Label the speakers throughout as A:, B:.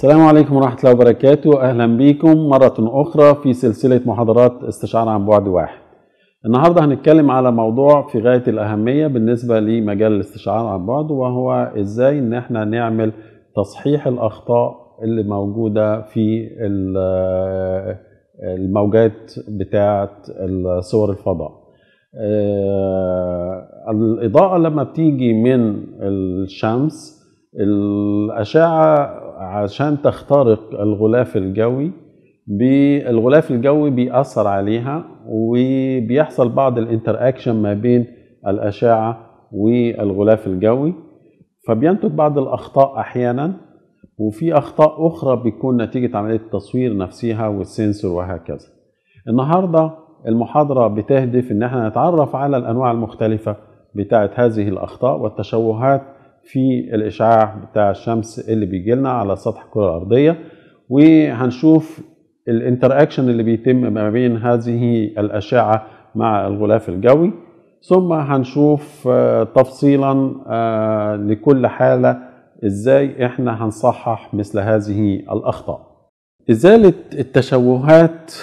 A: السلام عليكم ورحمة الله وبركاته أهلا بكم مرة أخرى في سلسلة محاضرات استشعار عن بعد واحد النهاردة هنتكلم على موضوع في غاية الأهمية بالنسبة لمجال الاستشعار عن بعد وهو إزاي إن احنا نعمل تصحيح الأخطاء اللي موجودة في الموجات بتاعة صور الفضاء الإضاءة لما بتيجي من الشمس الأشعة عشان تخترق الغلاف الجوي الغلاف الجوي بيأثر عليها وبيحصل بعض الانتراكشن ما بين الأشعة والغلاف الجوي فبينتج بعض الأخطاء أحيانا وفي أخطاء أخرى بتكون نتيجة عملية التصوير نفسها والسنسور وهكذا النهاردة المحاضرة بتهدف إن احنا نتعرف على الأنواع المختلفة بتاعة هذه الأخطاء والتشوهات في الإشعاع بتاع الشمس اللي بيجي لنا على سطح الكرة الأرضية وهنشوف الانتراكشن اللي بيتم ما بين هذه الأشعة مع الغلاف الجوي ثم هنشوف تفصيلا لكل حالة ازاي احنا هنصحح مثل هذه الأخطاء إزالة التشوهات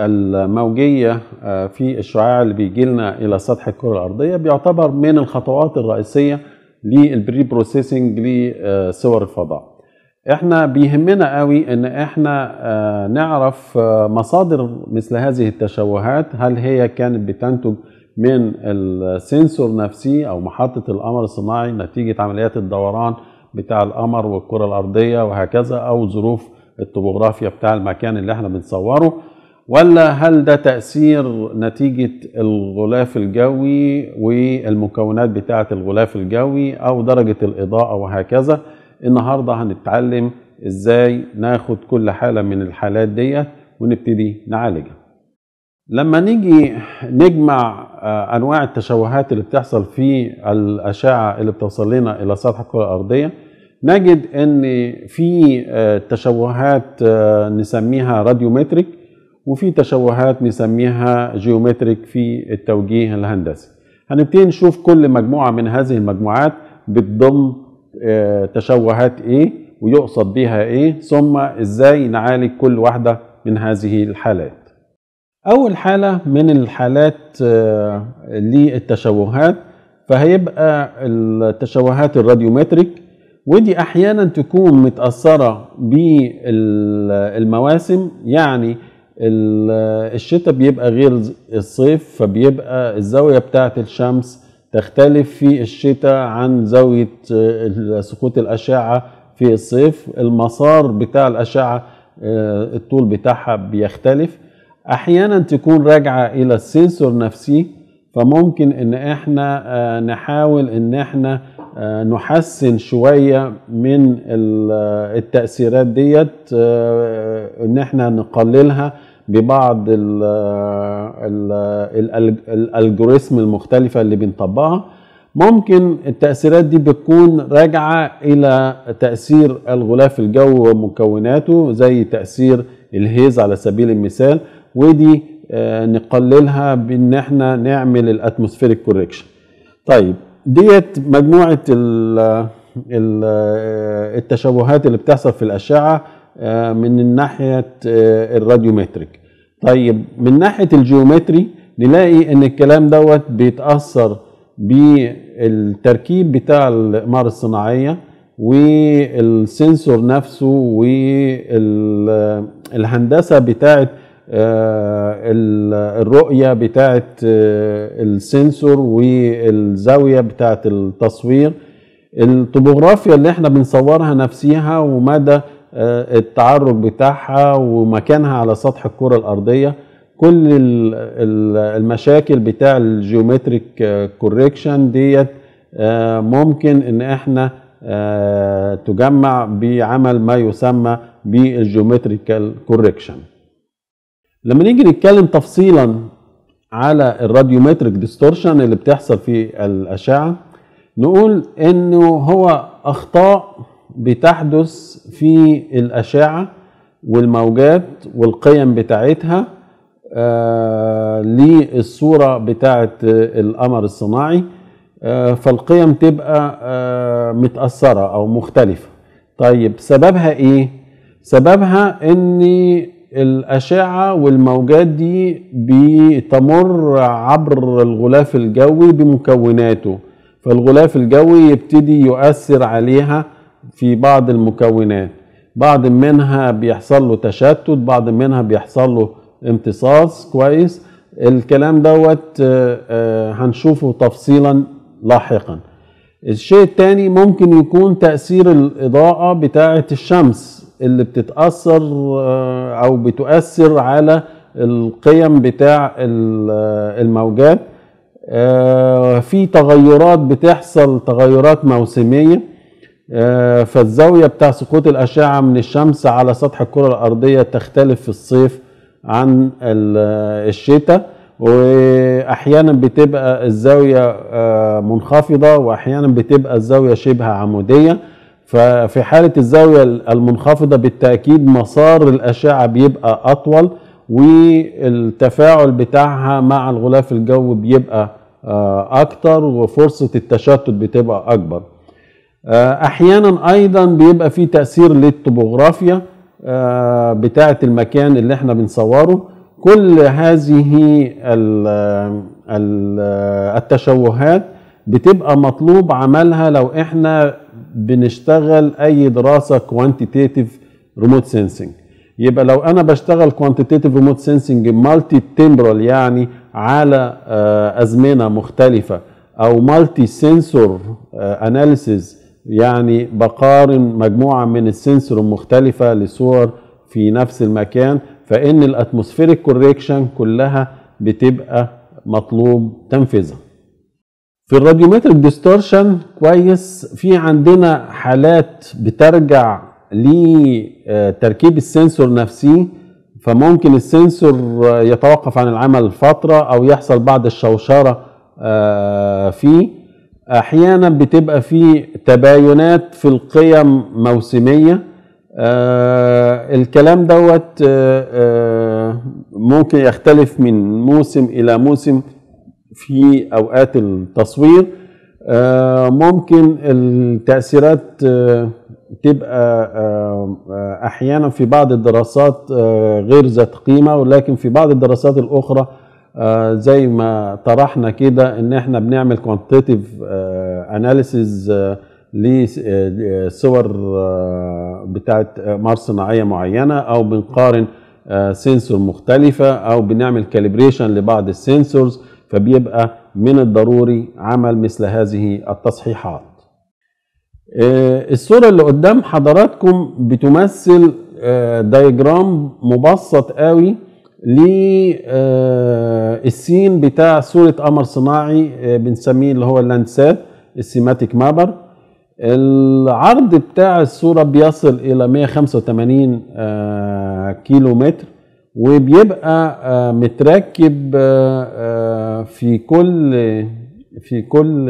A: الموجية في الشعاع اللي بيجي لنا إلى سطح الكرة الأرضية بيعتبر من الخطوات الرئيسية للبري بروسيسنج لصور الفضاء احنا بيهمنا قوي ان احنا نعرف مصادر مثل هذه التشوهات هل هي كانت بتنتج من السنسور نفسه او محطة القمر الصناعي نتيجة عمليات الدوران بتاع القمر والكرة الارضية وهكذا او ظروف الطبوغرافيا بتاع المكان اللي احنا بنصوره ولا هل ده تأثير نتيجة الغلاف الجوي والمكونات بتاعة الغلاف الجوي أو درجة الإضاءة وهكذا النهاردة هنتعلم إزاي ناخد كل حالة من الحالات ديت ونبتدي نعالجها لما نيجي نجمع أنواع التشوهات اللي بتحصل في الأشعة اللي بتوصل لنا إلى سطح الكرة الأرضية نجد ان في تشوهات نسميها راديومتريك وفي تشوهات نسميها جيومتريك في التوجيه الهندسي هنبتدي نشوف كل مجموعة من هذه المجموعات بتضم تشوهات ايه ويقصد بها ايه ثم ازاي نعالج كل واحدة من هذه الحالات اول حالة من الحالات للتشوهات فهيبقى التشوهات الراديومتريك ودي احيانا تكون متاثره بالمواسم يعني الشتاء بيبقى غير الصيف فبيبقى الزاويه بتاعه الشمس تختلف في الشتاء عن زاويه سقوط الاشعه في الصيف المسار بتاع الاشعه الطول بتاعها بيختلف احيانا تكون راجعه الى السنسور نفسه فممكن ان احنا نحاول ان احنا نحسن شوية من التأثيرات ديت ان احنا نقللها ببعض الالجوريزم المختلفة اللي بنطبقها ممكن التأثيرات دي بتكون راجعة إلى تأثير الغلاف الجوي ومكوناته زي تأثير الهيز على سبيل المثال ودي نقللها بان احنا نعمل الاتموسفيريك كوريكشن طيب ديت مجموعه ال ال التشوهات اللي بتحصل في الاشعه من ناحيه الراديومتريك طيب من ناحيه الجيومتري نلاقي ان الكلام دوت بيتاثر بالتركيب بتاع الاقمار الصناعيه والسنسور نفسه والهندسه بتاعه الرؤية بتاعة السنسور والزاوية بتاعة التصوير الطبوغرافيا اللي احنا بنصورها نفسها ومدى التعرج بتاعها ومكانها على سطح الكرة الأرضية كل المشاكل بتاع الجيومتريك كوريكشن ديت ممكن ان احنا تجمع بعمل ما يسمى بالجيومتريكال كوريكشن لما نيجي نتكلم تفصيلا على الراديومتريك ديستورشن اللي بتحصل في الأشعة نقول انه هو اخطاء بتحدث في الأشعة والموجات والقيم بتاعتها آه للصورة بتاعة القمر الصناعي آه فالقيم تبقى آه متأثرة أو مختلفة طيب سببها إيه؟ سببها ان الاشعه والموجات دي بتمر عبر الغلاف الجوي بمكوناته فالغلاف الجوي يبتدي يؤثر عليها في بعض المكونات بعض منها بيحصل له تشتت بعض منها بيحصل له امتصاص كويس الكلام دوت آه، آه، هنشوفه تفصيلا لاحقا الشيء الثاني ممكن يكون تأثير الإضاءة بتاعة الشمس اللي بتتأثر آه، أو بتؤثر على القيم بتاع الموجات في تغيرات بتحصل تغيرات موسمية فالزاوية بتاع سقوط الأشعة من الشمس على سطح الكرة الأرضية تختلف في الصيف عن الشتاء واحيانا بتبقى الزاويه آه، منخفضه واحيانا بتبقى الزاويه شبه عموديه ففي حاله الزاويه المنخفضه بالتاكيد مسار الاشعه بيبقى اطول والتفاعل بتاعها مع الغلاف الجوي بيبقى آه، اكتر وفرصه التشتت بتبقى اكبر آه، احيانا ايضا بيبقى في تاثير للطبوغرافيا بتاعه المكان اللي احنا بنصوره كل هذه التشوهات بتبقى مطلوب عملها لو احنا بنشتغل اي دراسه كوانتيتيف ريموت سينسنج يبقى لو انا بشتغل كوانتيتيف ريموت سينسنج مالتي تمبرال يعني على آه، ازمنه مختلفه او مالتي سنسور اناليسيز يعني بقارن مجموعه من السنسور المختلفه لصور في نفس المكان فان الاتموسفيريك كوريكشن كلها بتبقى مطلوب تنفيذها في الراديومتريك ديستورشن كويس في عندنا حالات بترجع لتركيب السنسور نفسه فممكن السنسور يتوقف عن العمل فترة أو يحصل بعض الشوشرة آه، فيه أحيانا بتبقى في تباينات في القيم موسمية آه الكلام دوت آه آه ممكن يختلف من موسم إلى موسم في أوقات التصوير آه ممكن التأثيرات آه تبقى آه أحيانا في بعض الدراسات آه غير ذات قيمة ولكن في بعض الدراسات الأخرى آه زي ما طرحنا كده ان احنا بنعمل كوانتيتيف اناليسيز لصور آه، بتاعت اقمار صناعيه معينه او بنقارن سنسور آه، مختلفه او بنعمل كاليبريشن لبعض السنسورز فبيبقى من الضروري عمل مثل هذه التصحيحات آه، الصوره اللي قدام حضراتكم بتمثل دايجرام مبسط قوي للسين بتاع صوره قمر صناعي بنسميه اللي هو اللاندسات السيماتيك مابر العرض بتاع الصورة بيصل إلى 185 آه، كيلو متر وبيبقى آه، متركب آه، في كل في كل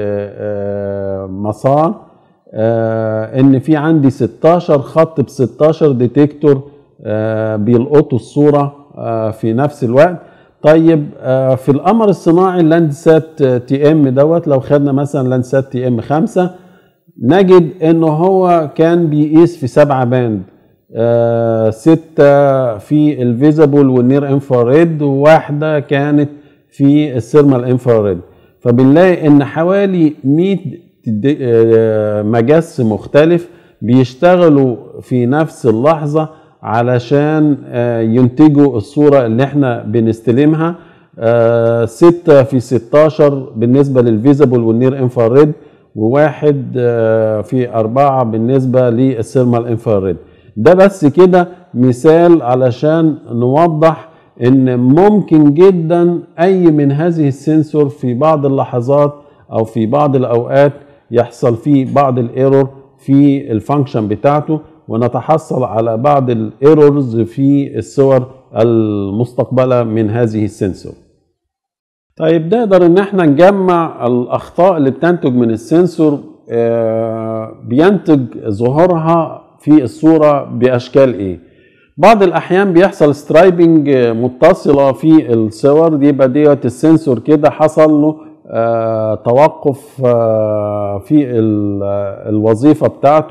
A: مسار ان في عندي 16 خط ب 16 ديتكتور بيلقطوا الصوره في نفس الوقت طيب في القمر الصناعي اللاندسات تي ام دوت لو خدنا مثلا لاندسات تي ام 5 نجد ان هو كان بيقيس في سبعة باند آه ستة في الفيزابل والنير انفراريد وواحدة كانت في السيرمال انفراريد فبنلاقي ان حوالي 100 آه، مجس مختلف بيشتغلوا في نفس اللحظة علشان آه، ينتجوا الصورة اللي احنا بنستلمها آه، ستة في 16 بالنسبة للفيزابل والنير انفراريد وواحد آه، في أربعة بالنسبة للسيرمال انفراريد ده بس كده مثال علشان نوضح ان ممكن جدا اي من هذه السنسور في بعض اللحظات او في بعض الاوقات يحصل فيه بعض الايرور في الفانكشن بتاعته ونتحصل على بعض الايرورز في الصور المستقبله من هذه السنسور طيب نقدر ان احنا نجمع الاخطاء اللي بتنتج من السنسور آه، بينتج ظهورها في الصوره باشكال ايه بعض الاحيان بيحصل سترايبنج متصله في الصور دي يبقى ديت السنسور كده حصل له آه، توقف آه، في الوظيفه بتاعته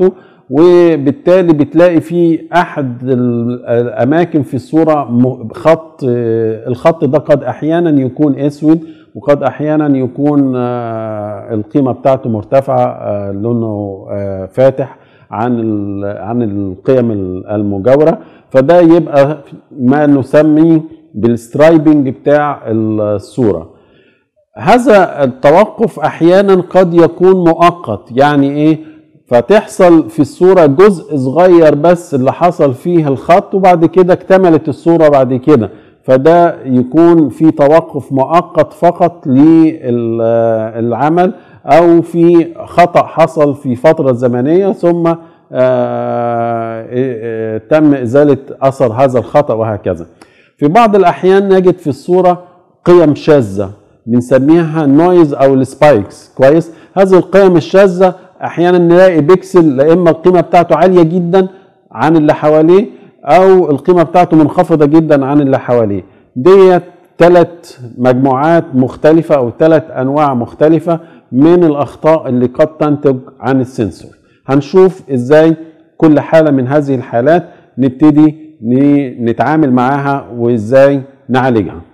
A: وبالتالي بتلاقي في احد الاماكن في الصوره خط الخط ده قد احيانا يكون اسود وقد احيانا يكون القيمه بتاعته مرتفعه لونه فاتح عن عن القيم المجاوره فده يبقى ما نسميه بالسترايبنج بتاع الصوره هذا التوقف احيانا قد يكون مؤقت يعني ايه فتحصل في الصورة جزء صغير بس اللي حصل فيه الخط وبعد كده اكتملت الصورة بعد كده فده يكون في توقف مؤقت فقط للعمل او في خطأ حصل في فترة زمنية ثم تم ازالة اثر هذا الخطأ وهكذا في بعض الاحيان نجد في الصورة قيم شاذة بنسميها نويز او السبايكس كويس هذه القيم الشاذة احيانا نلاقي بيكسل لا اما القيمه بتاعته عاليه جدا عن اللي حواليه او القيمه بتاعته منخفضه جدا عن اللي حواليه ديت ثلاث مجموعات مختلفه او ثلاث انواع مختلفه من الاخطاء اللي قد تنتج عن السنسور هنشوف ازاي كل حاله من هذه الحالات نبتدي نتعامل معاها وازاي نعالجها